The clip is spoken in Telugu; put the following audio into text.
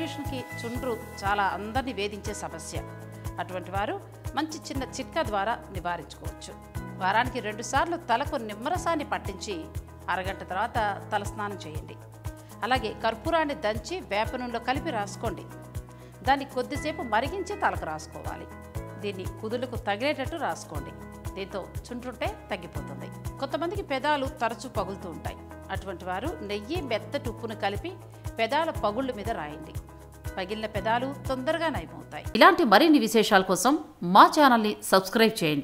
పొల్యూషన్కి చుండ్రు చాలా అందరినీ వేధించే సమస్య అటువంటి వారు మంచి చిన్న చిట్కా ద్వారా నివారించుకోవచ్చు వారానికి రెండుసార్లు తలకు నిమ్మరసాన్ని పట్టించి అరగంట తర్వాత తలస్నానం చేయండి అలాగే కర్పూరాన్ని దంచి వేప నూనెలో కలిపి రాసుకోండి దాన్ని కొద్దిసేపు మరిగించి తలకు రాసుకోవాలి దీన్ని కుదులకు తగిలేటట్టు రాసుకోండి దీంతో చుండ్రుంటే తగ్గిపోతుంది కొంతమందికి పెదాలు తరచూ పగులుతూ ఉంటాయి అటువంటి వారు నెయ్యి మెత్తటి ఉప్పును కలిపి పెదాల పగుళ్ళ మీద రాయండి పగిలిన పెదాలు తొందరగా నయమవుతాయి ఇలాంటి మరిన్ని విశేషాల కోసం మా ఛానల్ని సబ్స్క్రైబ్ చేయండి